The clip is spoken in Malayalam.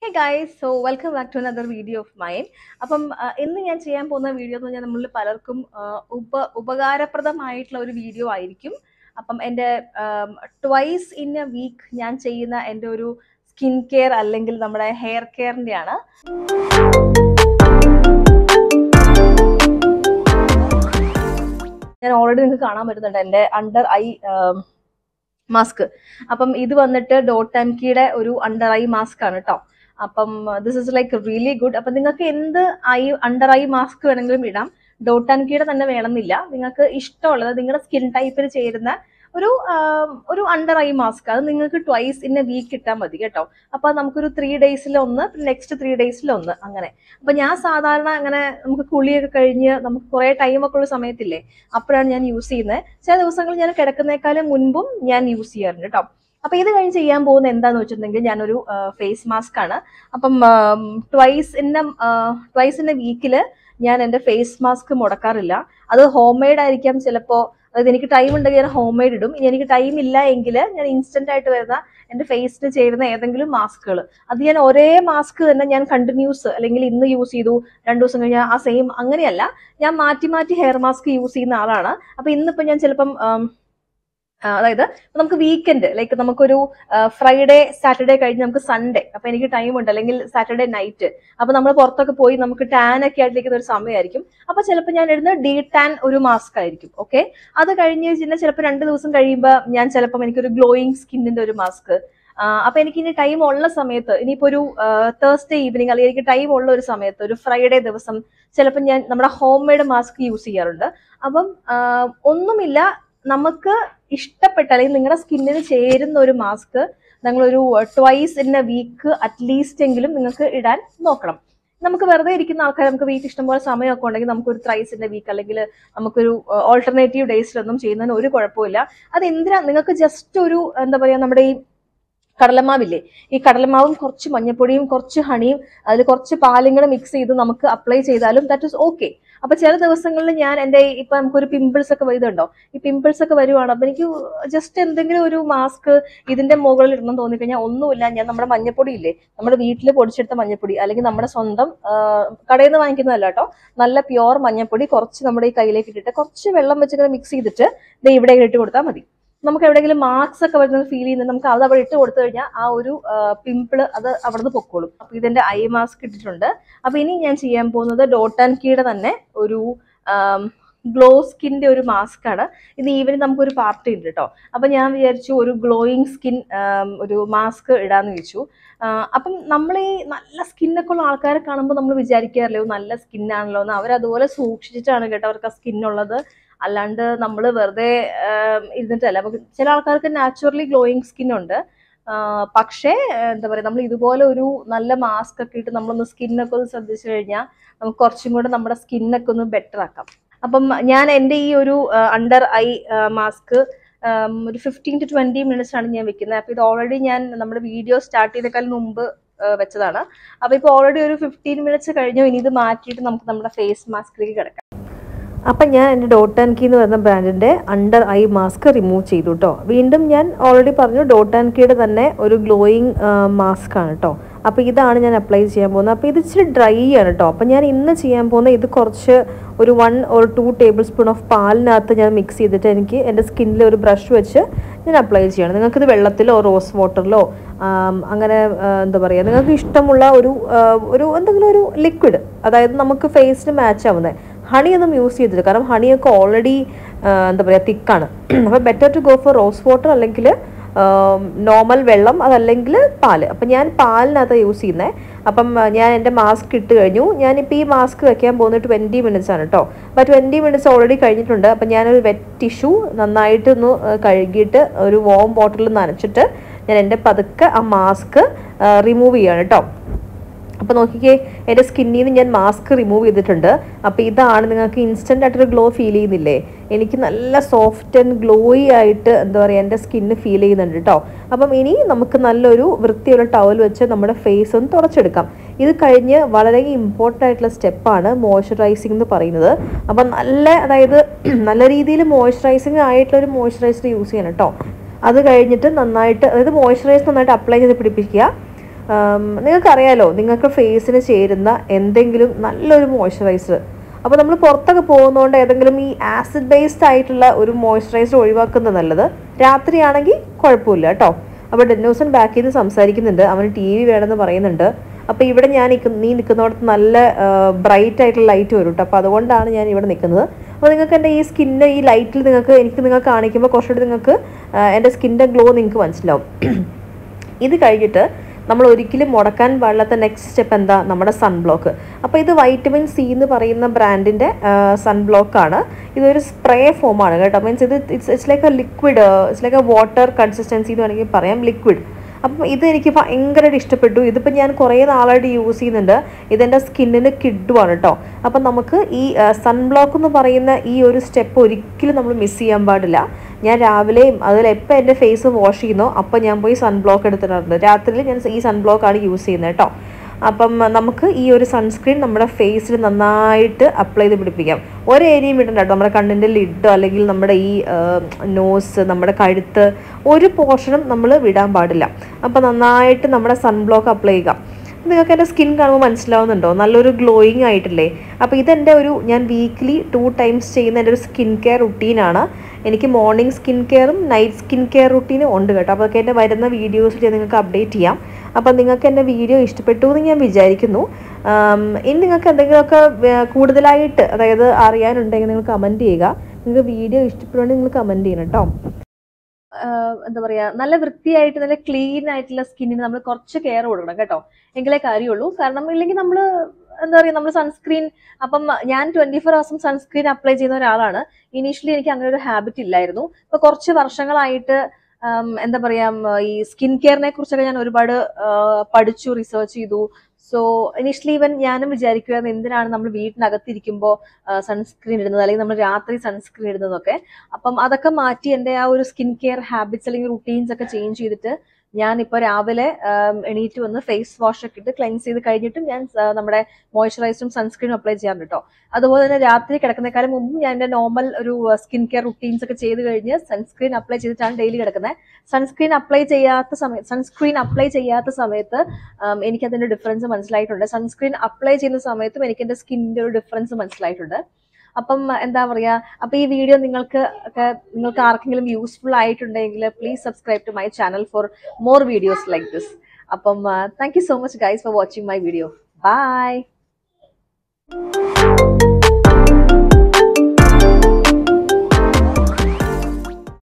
hey guys so welcome back to another video of mine അപ്പം ആ, ഇന്ന് ഞാൻ ചെയ്യാൻ പോകുന്ന വീഡിയോ എന്ന് പറഞ്ഞാൽ നമ്മളിൽ പലർക്കും ആ, ഉപ ഉപകാരപ്രദമായിട്ടുള്ള ഒരു വീഡിയോ ആയിരിക്കും അപ്പം എൻ്റെ ട്വൈസ് ഇൻ എ വീക്ക് ഞാൻ ചെയ്യുന്ന എൻ്റെ ഒരു സ്കിൻ കെയർ അല്ലെങ്കിൽ നമ്മുടെ ഹെയർ കെയറിൻ്റെ ആണ് ഞാൻ ഓൾറെഡി നിങ്ങൾക്ക് കാണാൻ പറ്റുന്നുണ്ട് എൻ്റെ അണ്ടർ ഐ മാസ്ക് അപ്പം ഇത് വന്നിട്ട് ഡോട്ട് ആൻഡ് കീയുടെ ഒരു അണ്ടർ ഐ മാസ്ക് ആണ് കേട്ടോ അപ്പം this is like really good അപ്പം നിങ്ങൾക്ക് എന്ത് ഐ അണ്ടർ ഐ മാസ്ക് വേണമെങ്കിലും ഇടാം ഡോട്ട് ആൻഡ് കീയുടെ തന്നെ വേണമെന്നില്ല നിങ്ങൾക്ക് ഇഷ്ടമുള്ളത് നിങ്ങളുടെ സ്കിൻ ടൈപ്പിൽ ചേരുന്ന ഒരു ആം, ഒരു അണ്ടർ ഐ മാസ്ക് അത് നിങ്ങൾക്ക് ട്വൈസ് ഇൻ എ വീക്ക് ഇട്ടാൽ മതി കേട്ടോ അപ്പൊ നമുക്കൊരു ത്രീ ഡേയ്സിൽ ഒന്ന് നെക്സ്റ്റ് ത്രീ ഡേയ്സിൽ ഒന്ന് അങ്ങനെ അപ്പൊ ഞാൻ സാധാരണ അങ്ങനെ നമുക്ക് കുളിയൊക്കെ കഴിഞ്ഞ് നമുക്ക് കുറെ ടൈമൊക്കെ ഉള്ള സമയത്തില്ലേ അപ്പോഴാണ് ഞാൻ യൂസ് ചെയ്യുന്നത് ചില ദിവസങ്ങൾ ഞാൻ കിടക്കുന്നേക്കാളും മുൻപും ഞാൻ യൂസ് ചെയ്യാറുണ്ട് കേട്ടോ അപ്പൊ ഇത് കഴിഞ്ഞ് ചെയ്യാൻ പോകുന്ന എന്താന്ന് വെച്ചിട്ടുണ്ടെങ്കിൽ ഞാനൊരു ഫേസ് മാസ്ക് ആണ് അപ്പം twice in twice in a വീക്കില് ഞാൻ എൻ്റെ ഫേസ് മാസ്ക് മുടക്കാറില്ല അത് ഹോം മെയ്ഡ് ആയിരിക്കാം ചിലപ്പോൾ അതായത് എനിക്ക് ടൈം ഉണ്ടെങ്കിൽ ഞാൻ ഹോം മെയ്ഡ് ഇടും ഇനി എനിക്ക് ടൈം ഇല്ല എങ്കിൽ ഞാൻ ഇൻസ്റ്റന്റ് ആയിട്ട് വരുന്ന എൻ്റെ ഫേസിന് ചേരുന്ന ഏതെങ്കിലും മാസ്കുകൾ അത് ഞാൻ ഒരേ മാസ്ക് തന്നെ ഞാൻ കണ്ടിന്യൂസ് അല്ലെങ്കിൽ ഇന്ന് യൂസ് ചെയ്തു രണ്ടു ദിവസം കഴിഞ്ഞാൽ ആ സെയിം അങ്ങനെയല്ല ഞാൻ മാറ്റി മാറ്റി ഹെയർ മാസ്ക് യൂസ് ചെയ്യുന്ന ആളാണ് അപ്പൊ ഇന്നിപ്പോ ഞാൻ ചിലപ്പം ആം, ആ, അതായത് നമുക്ക് വീക്കെൻഡ് ലൈക്ക് നമുക്കൊരു ഫ്രൈഡേ സാറ്റർഡേ കഴിഞ്ഞ് നമുക്ക് സൺഡേ അപ്പൊ എനിക്ക് ടൈം ഉണ്ട് അല്ലെങ്കിൽ സാറ്റർഡേ നൈറ്റ് അപ്പൊ നമ്മൾ പുറത്തൊക്കെ പോയി നമുക്ക് ടാൻ ഒക്കെ ആയിട്ടിരിക്കുന്ന ഒരു സമയമായിരിക്കും അപ്പൊ ചിലപ്പോൾ ഞാൻ ഇടുന്ന ഡി ടാൻ ഒരു മാസ്ക് ആയിരിക്കും ഓക്കെ അത് കഴിഞ്ഞ് പിന്നെ ചിലപ്പോൾ രണ്ട് ദിവസം കഴിയുമ്പോൾ ഞാൻ ചിലപ്പം എനിക്കൊരു ഗ്ലോയിങ് സ്കിന്നിന്റെ ഒരു മാസ്ക് അപ്പൊ എനിക്ക് ഇനി ടൈം ഉള്ള സമയത്ത് ഇനിയിപ്പോ ഒരു തേഴ്സ്ഡേ ഈവനിങ് അല്ലെങ്കിൽ എനിക്ക് ടൈം ഉള്ള ഒരു സമയത്ത് ഒരു ഫ്രൈഡേ ദിവസം ചിലപ്പോൾ ഞാൻ നമ്മുടെ ഹോം മെയ്ഡ് മാസ്ക് യൂസ് ചെയ്യാറുണ്ട് അപ്പം ആ, ഒന്നുമില്ല നമുക്ക് ഇഷ്ടപ്പെട്ട അല്ലെങ്കിൽ നിങ്ങളുടെ സ്കിന്നിന് ചേരുന്ന ഒരു മാസ്ക് നിങ്ങളൊരു twice in a week at least എങ്കിലും നിങ്ങൾക്ക് ഇടാൻ നോക്കണം നമുക്ക് വെറുതെ ഇരിക്കുന്ന ആൾക്കാർ നമുക്ക് വീട്ടിൽ ഇഷ്ടംപോലെ സമയമൊക്കെ ഉണ്ടെങ്കിൽ നമുക്ക് ഒരു ത്രൈസ് ഇൻ എ വീക്ക് അല്ലെങ്കിൽ നമുക്കൊരു ഓൾട്ടർനേറ്റീവ് ഡേയ്സിലൊന്നും ചെയ്യുന്നതിന് ഒരു കുഴപ്പമില്ല അത് എന്തിനാ നിങ്ങൾക്ക് ജസ്റ്റ് ഒരു എന്താ പറയാ നമ്മുടെ ഈ കടലമാവില്ലേ ഈ കടലമാവും കുറച്ച് മഞ്ഞപ്പൊടിയും കുറച്ച് ഹണിയും അതിൽ കുറച്ച് പാലും കൂടെ മിക്സ് ചെയ്ത് നമുക്ക് അപ്ലൈ ചെയ്താലും ദാറ്റ് ഇസ് ഓക്കെ അപ്പൊ ചില ദിവസങ്ങളിൽ ഞാൻ എൻ്റെ ഇപ്പൊ നമുക്കൊരു പിമ്പിൾസ് ഒക്കെ വരുന്നുണ്ടോ ഈ പിമ്പിൾസ് ഒക്കെ വരുവാണ് അപ്പൊ എനിക്ക് ജസ്റ്റ് എന്തെങ്കിലും ഒരു മാസ്ക് ഇതിന്റെ മുകളിൽ ഇടണം തോന്നിക്കഴിഞ്ഞാൽ ഒന്നുമില്ല ഞാൻ നമ്മുടെ മഞ്ഞപ്പൊടി ഇല്ലേ നമ്മുടെ വീട്ടിൽ പൊടിച്ചെടുത്ത മഞ്ഞപ്പൊടി അല്ലെങ്കിൽ നമ്മുടെ സ്വന്തം ആ, കടയിൽ നിന്ന് വാങ്ങിക്കുന്നതല്ല കേട്ടോ നല്ല പ്യുവർ മഞ്ഞപ്പൊടി കുറച്ച് നമ്മുടെ ഈ കയ്യിലേക്ക് ഇട്ടിട്ട് കുറച്ച് വെള്ളം വെച്ചിങ്ങനെ മിക്സ് ചെയ്തിട്ട് ദേ ഇവിടെ ഇട്ട് കൊടുത്താൽ മതി നമുക്ക് എവിടെയെങ്കിലും മാർക്സ് ഒക്കെ വരുന്നത് ഫീൽ ചെയ്യുന്നത് നമുക്ക് അത് അവിടെ ഇട്ട് കൊടുത്തു കഴിഞ്ഞാൽ ആ ഒരു പിമ്പിള് അത് അവിടെ നിന്ന് പൊക്കോളും അപ്പൊ ഇതിന്റെ ഐ മാസ്ക് ഇട്ടിട്ടുണ്ട് അപ്പൊ ഇനി ഞാൻ ചെയ്യാൻ പോകുന്നത് ഡോട്ട് ആൻഡ് കീയുടെ തന്നെ ഒരു ഗ്ലോ സ്കിന്റെ ഒരു മാസ്ക് ആണ് ഇത് ഈവനിങ് നമുക്കൊരു പാർട്ടി ഉണ്ട് കേട്ടോ അപ്പൊ ഞാൻ വിചാരിച്ചു ഒരു ഗ്ലോയിങ് സ്കിൻ ഒരു മാസ്ക് ഇടാന്ന് വെച്ചു അപ്പം നമ്മൾ ഈ നല്ല സ്കിന്നൊക്കെ ഉള്ള ആൾക്കാരെ കാണുമ്പോൾ നമ്മൾ വിചാരിക്കാറില്ലേ "ഓ, നല്ല സ്കിന്നാണല്ലോ എന്ന് അവരതുപോലെ സൂക്ഷിച്ചിട്ടാണ് കേട്ടോ അവർക്ക് ആ സ്കിന്നുള്ളത് അല്ലാണ്ട് നമ്മൾ വെറുതെ ആം, ഇരുന്നിട്ടല്ല നമുക്ക് ചില ആൾക്കാർക്ക് നാച്ചുറലി ഗ്ലോയിങ് സ്കിൻ ഉണ്ട് ആ, പക്ഷേ ആ, എന്താ പറയുക നമ്മൾ ഇതുപോലെ ഒരു നല്ല മാസ്ക് ഒക്കെ ഇട്ട് നമ്മളൊന്ന് സ്കിന്നൊക്കെ ഒന്ന് ശ്രദ്ധിച്ചു കഴിഞ്ഞാൽ നമുക്ക് കുറച്ചും കൂടെ നമ്മുടെ സ്കിന്നൊക്കെ ഒന്ന് ബെറ്റർ ആക്കാം അപ്പം ഞാൻ എൻ്റെ ഈ ഒരു അണ്ടർ ഐ മാസ്ക് ഒരു ഫിഫ്റ്റീൻ ടു ട്വന്റി മിനിറ്റ്സ് ആണ് ഞാൻ വെക്കുന്നത് അപ്പോൾ ഇത് ഓൾറെഡി ഞാൻ നമ്മുടെ വീഡിയോ സ്റ്റാർട്ട് ചെയ്തേക്കാൾ മുമ്പ് ആ, വെച്ചതാണ് അപ്പോൾ ഇപ്പോൾ ഓൾറെഡി ഒരു ഫിഫ്റ്റീൻ മിനിറ്റ്സ് കഴിഞ്ഞു ഇനി ഇത് മാറ്റിയിട്ട് നമുക്ക് നമ്മുടെ ഫേസ് മാസ്കിലേക്ക് കിടക്കാം അപ്പം ഞാൻ എൻ്റെ ഡോട്ട് ആൻഡ് കീ എന്ന് പറയുന്ന ബ്രാൻഡിൻ്റെ അണ്ടർ ഐ മാസ്ക് റിമൂവ് ചെയ്തു കേട്ടോ വീണ്ടും ഞാൻ ഓൾറെഡി പറഞ്ഞു ഡോട്ട് ആൻഡ് കീയുടെ തന്നെ ഒരു ഗ്ലോയിങ് മാസ്ക് ആണ് കേട്ടോ അപ്പോൾ ഇതാണ് ഞാൻ അപ്ലൈ ചെയ്യാൻ പോകുന്നത് അപ്പോൾ ഇത് ഇച്ചിരി ഡ്രൈ ആണ് കേട്ടോ അപ്പോൾ ഞാൻ ഇന്ന് ചെയ്യാൻ പോകുന്ന ഇത് കുറച്ച് ഒരു one or two tablespoon of പാലിനകത്ത് ഞാൻ മിക്സ് ചെയ്തിട്ട് എനിക്ക് എൻ്റെ സ്കിന്നിൽ ഒരു ബ്രഷ് വെച്ച് ഞാൻ അപ്ലൈ ചെയ്യണം നിങ്ങൾക്കിത് വെള്ളത്തിലോ റോസ് വാട്ടറിലോ അങ്ങനെ ആ, എന്താ പറയുക നിങ്ങൾക്ക് ഇഷ്ടമുള്ള ഒരു ആ, ഒരു എന്തെങ്കിലും ഒരു ലിക്വിഡ് അതായത് നമുക്ക് ഫേസിന് മാച്ച് ആവുന്നത് ഹണി ഒന്നും യൂസ് ചെയ്തിട്ട് കാരണം ഹണിയൊക്കെ ഓൾറെഡി എന്താ പറയുക തിക്കാണ് അപ്പോൾ better to go for rose water അല്ലെങ്കിൽ നോർമൽ വെള്ളം അതല്ലെങ്കിൽ പാല് അപ്പം ഞാൻ പാലിനകത്ത് യൂസ് ചെയ്യുന്നത് അപ്പം ആ, ഞാൻ എൻ്റെ മാസ്ക് ഇട്ട് കഴിഞ്ഞു ഞാനിപ്പോൾ ഈ മാസ്ക് വെക്കാൻ പോകുന്നത് ട്വൻറ്റി മിനിറ്റ്സ് ആണ് കേട്ടോ അപ്പോൾ ട്വൻറ്റി മിനിറ്റ്സ് ഓൾറെഡി കഴിഞ്ഞിട്ടുണ്ട് അപ്പം ഞാനൊരു വെറ്റ് ടിഷ്യൂ നന്നായിട്ട് ഒന്ന് ആ, കഴുകിയിട്ട് ഒരു വോം ബോട്ടിൽ നനച്ചിട്ട് ഞാൻ എൻ്റെ പതുക്കെ ആ മാസ്ക് റിമൂവ് ചെയ്യാണ് കേട്ടോ അപ്പോൾ നോക്കിക്കേ എൻ്റെ സ്കിന്നിൽ നിന്ന് ഞാൻ മാസ്ക് റിമൂവ് ചെയ്തിട്ടുണ്ട് അപ്പോൾ ഇതാണ് നിങ്ങൾക്ക് ഇൻസ്റ്റൻ്റ് ആയിട്ടൊരു ഗ്ലോ ഫീൽ ചെയ്യുന്നില്ലേ എനിക്ക് നല്ല സോഫ്റ്റ് ആൻഡ് ഗ്ലോയി ആയിട്ട് എന്താ പറയുക എൻ്റെ സ്കിന്ന് ഫീൽ ചെയ്യുന്നുണ്ട് കേട്ടോ അപ്പം ഇനി നമുക്ക് നല്ലൊരു വൃത്തിയുള്ള ടവൽ വെച്ച് നമ്മുടെ ഫേസ് ഒന്ന് തുടച്ചെടുക്കാം ഇത് കഴിഞ്ഞ് വളരെ ഇമ്പോർട്ടൻ്റ് ആയിട്ടുള്ള സ്റ്റെപ്പാണ് മോയ്സ്ചറൈസിംഗ് എന്ന് പറയുന്നത് അപ്പം നല്ല അതായത് നല്ല രീതിയിൽ മോയ്സ്ചറൈസിങ് ആയിട്ടുള്ള ഒരു മോയ്സ്ചറൈസർ യൂസ് ചെയ്യണം കേട്ടോ അത് കഴിഞ്ഞിട്ട് നന്നായിട്ട് അതായത് മോയ്സ്ചറൈസ് നന്നായിട്ട് അപ്ലൈ ചെയ്ത് പിടിപ്പിക്കുക നിങ്ങൾക്കറിയാലോ നിങ്ങൾക്ക് ഫേസിന് ചേരുന്ന എന്തെങ്കിലും നല്ലൊരു മോയ്സ്ചറൈസർ അപ്പോൾ നമ്മൾ പുറത്തൊക്കെ പോകുന്നതുകൊണ്ട് ഏതെങ്കിലും ഈ ആസിഡ് ബേസ്ഡ് ആയിട്ടുള്ള ഒരു മോയ്സ്ചറൈസർ ഒഴിവാക്കുന്നത് നല്ലത് രാത്രിയാണെങ്കിൽ കുഴപ്പമില്ല കേട്ടോ അപ്പോൾ ഡെന്നോസൻ ബാക്കിൽ നിന്ന് സംസാരിക്കുന്നുണ്ട് അവന് ടി വി വേണമെന്ന് പറയുന്നുണ്ട് അപ്പോൾ ഇവിടെ ഞാൻ നിൽക്കുന്ന നീ നിൽക്കുന്നിടത്ത് നല്ല ബ്രൈറ്റ് ആയിട്ടുള്ള ലൈറ്റ് വരും കേട്ടോ അപ്പോൾ അതുകൊണ്ടാണ് ഞാൻ ഇവിടെ നിൽക്കുന്നത് അപ്പോൾ നിങ്ങൾക്ക് എൻ്റെ ഈ സ്കിന്ന് ഈ ലൈറ്റിൽ നിങ്ങൾക്ക് എനിക്ക് നിങ്ങൾക്ക് കാണിക്കുമ്പോൾ കുറച്ചുകൂടി നിങ്ങൾക്ക് ആ, എൻ്റെ സ്കിൻ്റെ ഗ്ലോ നിങ്ങൾക്ക് മനസ്സിലാവും ഇത് കഴിഞ്ഞിട്ട് നമ്മൾ ഒരിക്കലും മുടക്കാൻ പാടില്ലാത്ത നെക്സ്റ്റ് സ്റ്റെപ്പ് എന്താ നമ്മുടെ സൺബ്ലോക്ക് അപ്പോൾ ഇത് വൈറ്റമിൻ സി എന്ന് പറയുന്ന ബ്രാൻഡിൻ്റെ സൺബ്ലോക്കാണ് ഇതൊരു സ്പ്രേ ഫോമാണ് കേട്ടോ മീൻസ് ഇത് it's it's like a liquid it's like a water consistency എന്ന് വേണമെങ്കിൽ പറയാം ലിക്വിഡ് അപ്പം ഇത് എനിക്ക് ഭയങ്കരമായിട്ട് ഇഷ്ടപ്പെട്ടു ഇതിപ്പോൾ ഞാൻ കുറേ നാളായിട്ട് യൂസ് ചെയ്യുന്നുണ്ട് ഇതെൻ്റെ സ്കിന്നിന് കിഡുമാണ് കേട്ടോ അപ്പം നമുക്ക് ഈ സൺബ്ലോക്ക് എന്ന് പറയുന്ന ഈ ഒരു സ്റ്റെപ്പ് ഒരിക്കലും നമ്മൾ മിസ് ചെയ്യാൻ പാടില്ല ഞാൻ രാവിലെയും അതിൽ എപ്പോൾ എൻ്റെ ഫേസ് വാഷ് ചെയ്യുന്നോ അപ്പോൾ ഞാൻ പോയി സൺബ്ലോക്ക് എടുത്തിട്ടുണ്ട് രാത്രിയിൽ ഞാൻ ഈ സൺബ്ലോക്കാണ് യൂസ് ചെയ്യുന്നത് കേട്ടോ അപ്പം നമുക്ക് ഈ ഒരു സൺസ്ക്രീൻ നമ്മുടെ ഫേസിൽ നന്നായിട്ട് അപ്ലൈ ചെയ്ത് പിടിപ്പിക്കാം ഒരു ഏരിയയും ഇടണ്ട കേട്ടോ നമ്മുടെ കണ്ണിൻ്റെ ലിഡ് അല്ലെങ്കിൽ നമ്മുടെ ഈ നോസ് നമ്മുടെ കഴുത്ത് ഒരു പോർഷനും നമ്മൾ വിടാൻ പാടില്ല അപ്പം നന്നായിട്ട് നമ്മുടെ സൺബ്ലോക്ക് അപ്ലൈ ചെയ്യുക നിങ്ങൾക്ക് എൻ്റെ സ്കിൻ കാണുമ്പോൾ മനസ്സിലാവുന്നുണ്ടോ നല്ലൊരു ഗ്ലോയിങ് ആയിട്ടില്ലേ അപ്പോൾ ഇതെൻ്റെ ഒരു ഞാൻ വീക്ക്ലി ടു ടൈംസ് ചെയ്യുന്ന എൻ്റെ ഒരു സ്കിൻ കെയർ റുട്ടീനാണ് എനിക്ക് മോർണിംഗ് സ്കിൻ കെയറും നൈറ്റ് സ്കിൻ കെയർ റുട്ടീനും ഉണ്ട് കേട്ടോ അപ്പോൾ അതൊക്കെ എൻ്റെ വരുന്ന വീഡിയോസിൽ ഞാൻ നിങ്ങൾക്ക് അപ്ഡേറ്റ് ചെയ്യാം അപ്പോൾ നിങ്ങൾക്ക് എൻ്റെ വീഡിയോ ഇഷ്ടപ്പെട്ടു എന്ന് ഞാൻ വിചാരിക്കുന്നു ആം, ഇനി നിങ്ങൾക്ക് എന്തെങ്കിലുമൊക്കെ വേ- കൂടുതലായിട്ട് അതായത് അറിയാനുണ്ടെങ്കിൽ നിങ്ങൾ കമൻറ്റ് ചെയ്യുക നിങ്ങൾക്ക് വീഡിയോ ഇഷ്ടപ്പെടുകയാണെങ്കിൽ നിങ്ങൾ കമൻറ്റ് ചെയ്യണം കേട്ടോ ആഹ് എന്താ പറയാ നല്ല വൃത്തിയായിട്ട് നല്ല ക്ലീൻ ആയിട്ടുള്ള സ്കിന്നിന് നമ്മൾ കുറച്ച് കെയർ കൊടുക്കണം കേട്ടോ എങ്കിലേ കാര്യമുള്ളൂ കാരണം ഇല്ലെങ്കിൽ നമ്മൾ എന്താ പറയാ നമ്മൾ സൺസ്ക്രീൻ അപ്പം ഞാൻ ട്വന്റി ഫോർ ഹവേഴ്സും സൺസ്ക്രീൻ അപ്ലൈ ചെയ്യുന്ന ഒരാളാണ് ഇനീഷ്യലി എനിക്ക് അങ്ങനെ ഒരു ഹാബിറ്റ് ഇല്ലായിരുന്നു ഇപ്പൊ കുറച്ച് വർഷങ്ങളായിട്ട് ആം, എന്താ പറയാ ഉം, ഈ സ്കിൻ കെയറിനെ കുറിച്ചൊക്കെ ഞാൻ ഒരുപാട് ആഹ്, പഠിച്ചു റിസർച്ച് ചെയ്തു സോ ഇനീഷ്യലി ഇവൻ ഞാനും വിചാരിക്കുമായിരുന്നു എന്തിനാണ് നമ്മൾ വീട്ടിനകത്തിരിക്കുമ്പോൾ സൺസ്ക്രീൻ ഇടുന്നത് അല്ലെങ്കിൽ നമ്മൾ രാത്രി സൺസ്ക്രീൻ ഇടുന്നതൊക്കെ അപ്പം അതൊക്കെ മാറ്റി എൻ്റെ ആ ഒരു സ്കിൻ കെയർ ഹാബിറ്റ്സ് അല്ലെങ്കിൽ റുട്ടീൻസ് ഒക്കെ ചേഞ്ച് ചെയ്തിട്ട് ഞാൻ ഇപ്പോൾ രാവിലെ ആം, എണീറ്റ് വന്ന് ഫേസ് വാഷ് ഒക്കെ ഇട്ട് ക്ലെൻസ് ചെയ്ത് കഴിഞ്ഞിട്ടും ഞാൻ ആ, നമ്മുടെ മോയ്സ്ചറൈസറും സൺസ്ക്രീനും അപ്ലൈ ചെയ്യാറുണ്ട് കേട്ടോ അതുപോലെ തന്നെ രാത്രി കിടക്കുന്നേക്കാളും മുമ്പ് ഞാൻ എൻ്റെ നോർമൽ ഒരു സ്കിൻ കെയർ റുട്ടീൻസ് ഒക്കെ ചെയ്ത് കഴിഞ്ഞ് സൺസ്ക്രീൻ അപ്ലൈ ചെയ്തിട്ടാണ് ഡെയിലി കിടക്കുന്നത് സൺസ്ക്രീൻ അപ്ലൈ ചെയ്യാത്ത സമയത്ത് സൺസ്ക്രീൻ അപ്ലൈ ചെയ്യാത്ത സമയത്ത് ആം, എനിക്കതിന്റെ ഡിഫറൻസ് മനസ്സിലായിട്ടുണ്ട് സൺസ്ക്രീൻ അപ്ലൈ ചെയ്യുന്ന സമയത്തും എനിക്ക് എൻ്റെ സ്കിന്നിന്റെ ഒരു ഡിഫറൻസ് മനസ്സിലായിട്ടുണ്ട് അപ്പം എന്താ പറയാ അപ്പൊ ഈ വീഡിയോ നിങ്ങൾക്ക് ഒക്കെ നിങ്ങൾക്ക് ആർക്കെങ്കിലും യൂസ്ഫുൾ ആയിട്ടുണ്ടെങ്കിൽ please subscribe to my channel for more videos like this അപ്പം thank you so much guys for watching my video by